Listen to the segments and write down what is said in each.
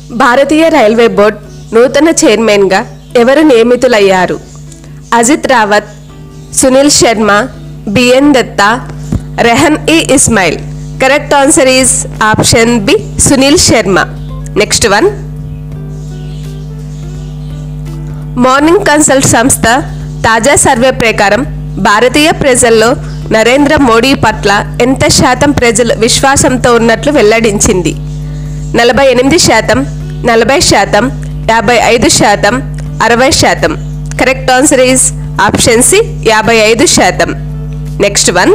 భారతీయ railway board నూతన చైర్మన్గా ఎవరు నియమితులయ్యారు Ajit Rawat Sunil Sharma B N Datta Rehan E Ismail correct answer is option B Sunil Sharma next one morning consult సంస్థ తాజా సర్వే ప్రకారం భారతీయ ప్రజల్లో నరేంద్ర మోడీ పట్ల ఎంత శాతం ప్రజలు విశ్వాసంతో ఉన్నట్లు వెల్లడించింది నలభై ఎనిమిది శాతం నలభై శాతం యాభై ఐదు శాతం అరవై శాతం correct answer is option C యాభై ఐదు శాతం నెక్స్ట్ వన్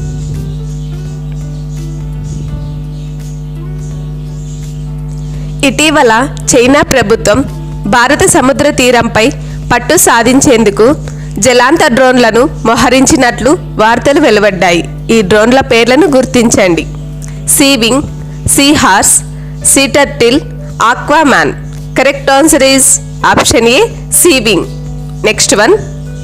ఇటీవల చైనా ప్రభుత్వం భారత సముద్ర తీరంపై పట్టు సాధించేందుకు జలాంత డ్రోన్లను మోహరించినట్లు వార్తలు వెలువడ్డాయి ఈ డ్రోన్ల పేర్లను గుర్తించండి sea wing sea horse sea turtle Aquaman correct answer is option A sea wing next one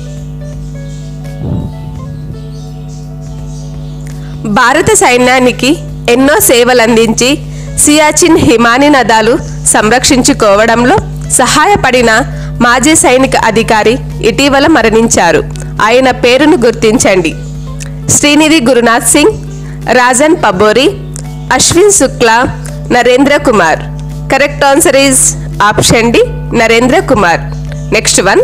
భారత సైన్యానికి ఎన్నో సేవలందించి సియాచిన్ హిమాని నదాలు సంరక్షించుకోవడంలో సహాయపడిన మాజీ సైనిక అధికారి ఇటీవల మరణించారు ఆయన పేరును గుర్తించండి శ్రీనిధి గురునాథ్ సింగ్ రాజన్ పబోరి Ashwin Shukla Narendra Kumar correct answer is option D Narendra Kumar next one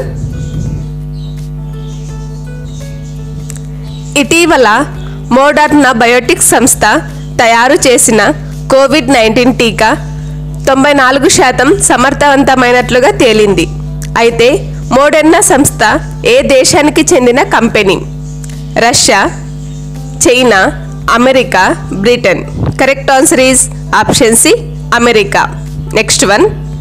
ఇటీవల మోడర్నా బయోటిక్ సంస్థ తయారు చేసిన కోవిడ్ నైన్టీన్ టీకా తొంభై నాలుగు శాతం సమర్థవంతమైనట్లుగా తేలింది అయితే మోడర్నా సంస్థ ఏ దేశానికి చెందిన company Russia China America Britain correct answer is option C America next one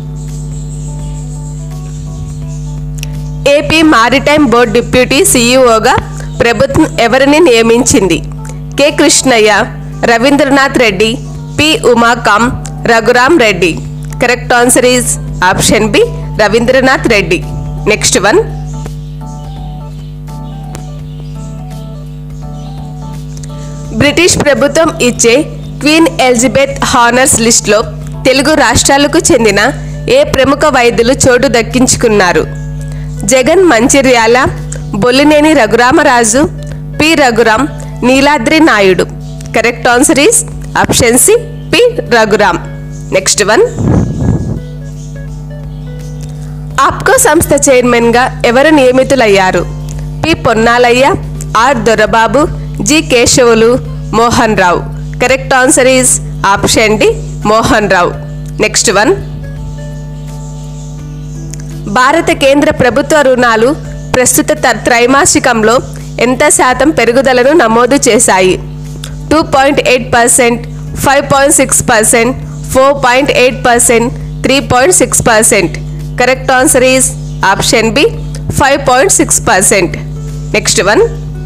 A P maritime board deputy సీఈఓగా ప్రభుత్వం ఎవరిని నియమించింది K Krishnaiah Ravindranath Reddy P Umakant Raghuram Reddy correct answer is option B Ravindranath Reddy next one British ప్రభుత్వం ఇచ్చే క్వీన్ ఎలిజబెత్ హానర్స్ లిస్ట్లో తెలుగు రాష్ట్రాలకు చెందిన ఏ ప్రముఖ వైద్యులు చోటు దక్కించుకున్నారు Jagan Mancherial Bollineni Raghuramaraju P Raghuram Niladri Naidu correct answer is option C P Raghuram next one APCO సంస్థ చైర్మన్గా ఎవరు నియమితులయ్యారు P Ponnalaiah R Dorababu G Keshavulu Mohan Rao correct answer is option D Mohan Rao next one భారత కేంద్ర ప్రభుత్వ రుణాలు ప్రస్తుత త- త్రైమాసికంలో ఎంత శాతం పెరుగుదలను నమోదు చేశాయి two point eight percent five point six percent four point eight percent three point six percent correct answer is option B five point six percent next one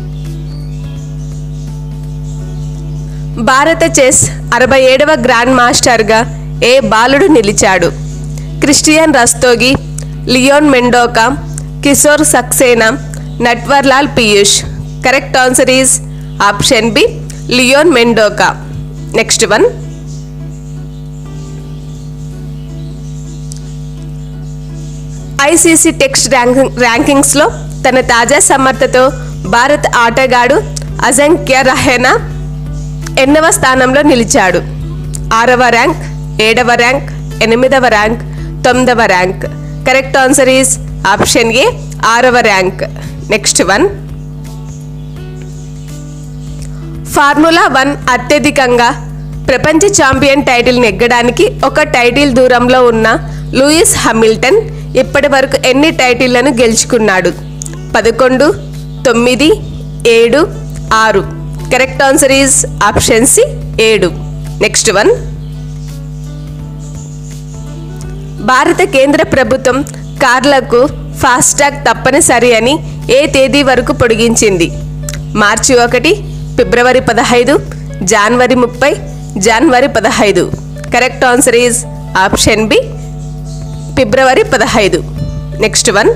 భారత చెస్ అరవై ఏడవ గ్రాండ్ మాస్టర్గా ఏ బాలుడు నిలిచాడు Christian Rastogi Leon Mendonca Kishore Saksena Natwarlal Piyush correct answer is option B Leon Mendonca next one ICC test ranking ర్యాంకింగ్స్లో తన తాజా సమర్థతో భారత్ ఆటగాడు అజంక్య రహేనా ఎన్నవ స్థానంలో నిలిచాడు ఆరవ ర్యాంక్ ఏడవ ర్యాంక్ ఎనిమిదవ ర్యాంక్ తొమ్మిదవ rank correct answer is option A ఆరవ rank next one formula one అత్యధికంగా ప్రపంచ ఛాంపియన్ టైటిల్ నెగ్గడానికి ఒక టైటిల్ దూరంలో ఉన్న లూయిస్ హామిల్టన్ ఇప్పటి వరకు ఎన్ని టైటిళ్లను గెలుచుకున్నాడు పదకొండు తొమ్మిది ఏడు ఆరు correct answer is option C ఏడు నెక్స్ట్ వన్ భారత కేంద్ర ప్రభుత్వం కార్లకు ఫాస్టాగ్ తప్పనిసరి అని ఏ తేదీ వరకు పొడిగించింది మార్చి ఒకటి ఫిబ్రవరి పదహైదు జనవరి ముప్పై జనవరి పదహైదు correct answer is option B ఫిబ్రవరి పదహైదు నెక్స్ట్ వన్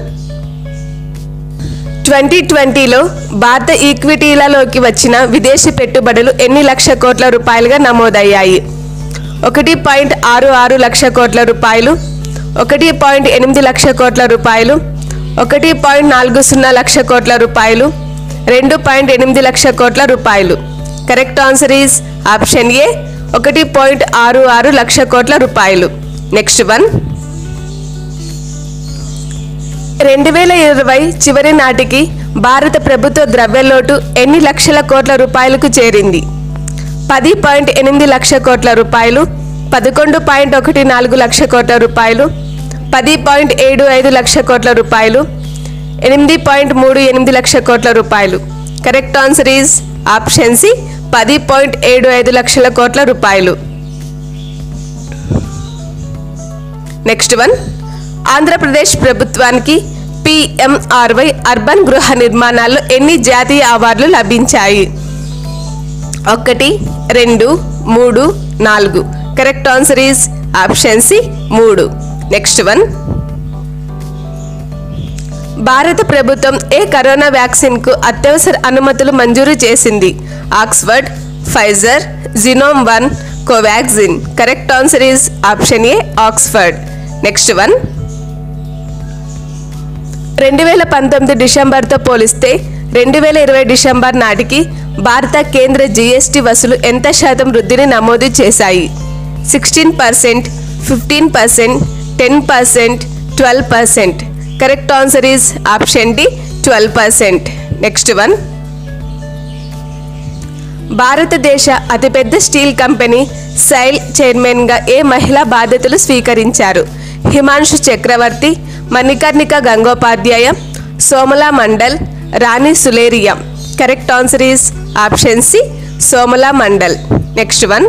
ట్వంటీ ట్వంటీలో భారత ఈక్విటీలలోకి వచ్చిన విదేశీ పెట్టుబడులు ఎన్ని లక్షల కోట్ల రూపాయలుగా నమోదయ్యాయి ఒకటి పాయింట్ ఆరు ఆరు లక్ష కోట్ల రూపాయలు ఒకటి పాయింట్ ఎనిమిది లక్ష కోట్ల రూపాయలు ఒకటి పాయింట్ నాలుగు సున్నా లక్ష కోట్ల రూపాయలు రెండు పాయింట్ ఎనిమిది లక్ష కోట్ల రూపాయలు correct answer is option A ఒకటి పాయింట్ ఆరు ఆరు లక్ష కోట్ల రూపాయలు నెక్స్ట్ వన్ రెండు వేల ఇరవై చివరి నాటికి భారత ప్రభుత్వ ద్రవ్యలోటు ఎన్ని లక్షల కోట్ల రూపాయలకు చేరింది పది పాయింట్ ఎనిమిది లక్ష కోట్ల రూపాయలు పదకొండు పాయింట్ ఒకటి నాలుగు లక్ష కోట్ల రూపాయలు పది పాయింట్ ఏడు ఐదు లక్ష కోట్ల రూపాయలు ఎనిమిది పాయింట్ మూడు ఎనిమిది లక్ష కోట్ల రూపాయలు correct answer is option C పది పాయింట్ ఏడు ఐదు లక్షల కోట్ల రూపాయలు నెక్స్ట్ వన్ ఆంధ్రప్రదేశ్ ప్రభుత్వానికి పిఎంఆర్వై అర్బన్ గృహ నిర్మాణాల్లో ఎన్ని జాతీయ అవార్డులు లభించాయి ఒకటి రెండు మూడు నాలుగు correct answer is option C మూడు నెక్స్ట్ వన్ భారత ప్రభుత్వం ఏ కరోనా వ్యాక్సిన్కు అత్యవసర అనుమతులు మంజూరు చేసింది Oxford Pfizer genome one Covaxin correct answer is option A Oxford next one రెండు వేల పంతొమ్మిది డిసెంబర్తో పోలిస్తే రెండు వేల ఇరవై డిసెంబర్ నాటికి భారత కేంద్ర జీఎస్టీ వసూలు ఎంత శాతం వృద్ధిని నమోదు చేశాయి sixteen percent fifteen percent ten percent twelve percent correct answer is option D twelve percent next one భారతదేశ అతిపెద్ద స్టీల్ కంపెనీ సైల్ చైర్మన్గా ఏ మహిళా బాధ్యతలు స్వీకరించారు Himanshu Chakravarthy Manikarnika Gangopadhyay Somala Mandal Rani Suleria correct answer is option C Somala Mandal next one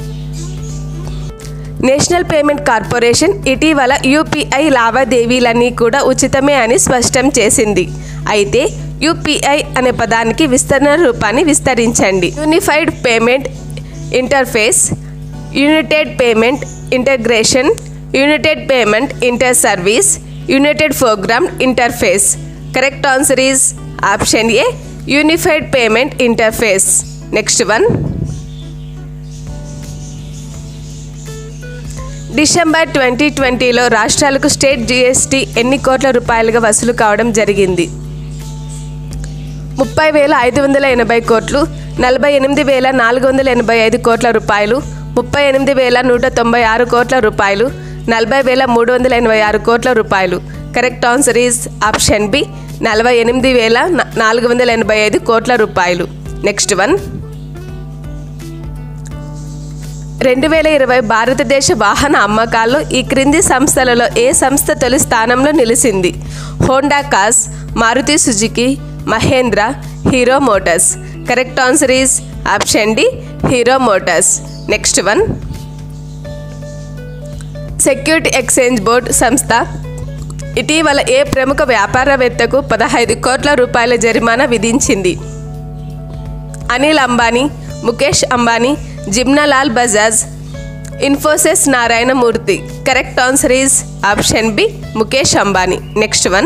national payment corporation ఇటీవల యూపీఐ లావాదేవీలన్నీ కూడా ఉచితమే అని స్పష్టం చేసింది అయితే యూపీఐ అనే పదానికి విస్తరణ రూపాన్ని విస్తరించండి unified payment interface united payment integration united payment inter service united program interface correct answer is option A unified payment interface next one December twenty ట్వంటీలో రాష్ట్రాలకు స్టేట్ జీఎస్టీ ఎన్ని కోట్ల రూపాయలుగా వసూలు కావడం జరిగింది ముప్పై వేల ఐదు వందల ఎనభై కోట్లు నలభై ఎనిమిది వేల నాలుగు వందల ఎనభై ఐదు కోట్ల రూపాయలు ముప్పై ఎనిమిది వేల నూట తొంభై ఆరు కోట్ల రూపాయలు నలభై వేల మూడు వందల ఎనభై ఆరు కోట్ల రూపాయలు correct answer is option B నలభై ఎనిమిది వేల నా- నాలుగు వందల ఎనభై ఐదు కోట్ల రూపాయలు నెక్స్ట్ వన్ రెండు వేల ఇరవై భారతదేశ వాహన అమ్మకాల్లో ఈ క్రింది సంస్థలలో ఏ సంస్థ తొలి స్థానంలో నిలిచింది Honda cars Maruti Suzuki Mahindra Hero motors correct answer is option D Hero motors next one security exchange board సంస్థ ఇటీవల ఏ ప్రముఖ వ్యాపారవేత్తకు పదహైదు కోట్ల రూపాయల జరిమానా విధించింది Anil Ambani Mukesh Ambani Jamnalal Bajaj Infosys Narayana Murthy correct answer is option B Mukesh Ambani next one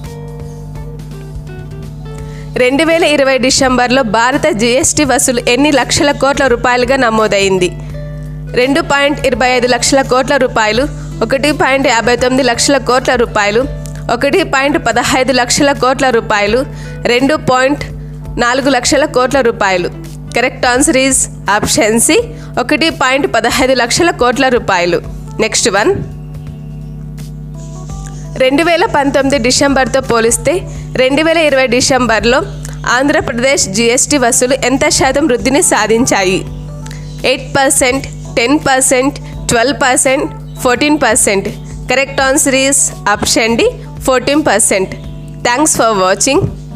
రెండు వేల ఇరవై డిసెంబర్లో భారత జీఎస్టీ వసూలు ఎన్ని లక్షల కోట్ల రూపాయలుగా నమోదైంది రెండు పాయింట్ ఇరవై ఐదు లక్షల కోట్ల రూపాయలు ఒకటి పాయింట్ యాభై తొమ్మిది లక్షల కోట్ల రూపాయలు ఒకటి పాయింట్ పదహైదు లక్షల కోట్ల రూపాయలు రెండు పాయింట్ నాలుగు లక్షల కోట్ల రూపాయలు correct answer is option C ఒకటి పాయింట్ పదహైదు లక్షల కోట్ల రూపాయలు నెక్స్ట్ వన్ రెండు వేల పంతొమ్మిది డిసెంబర్తో పోలిస్తే రెండు వేల ఇరవై డిసెంబర్లో ఆంధ్రప్రదేశ్ జీఎస్టీ వసూలు ఎంత శాతం వృద్ధిని సాధించాయి eight percent ten percent twelve percent fourteen percent correct answer is option D fourteen percent thanks for watching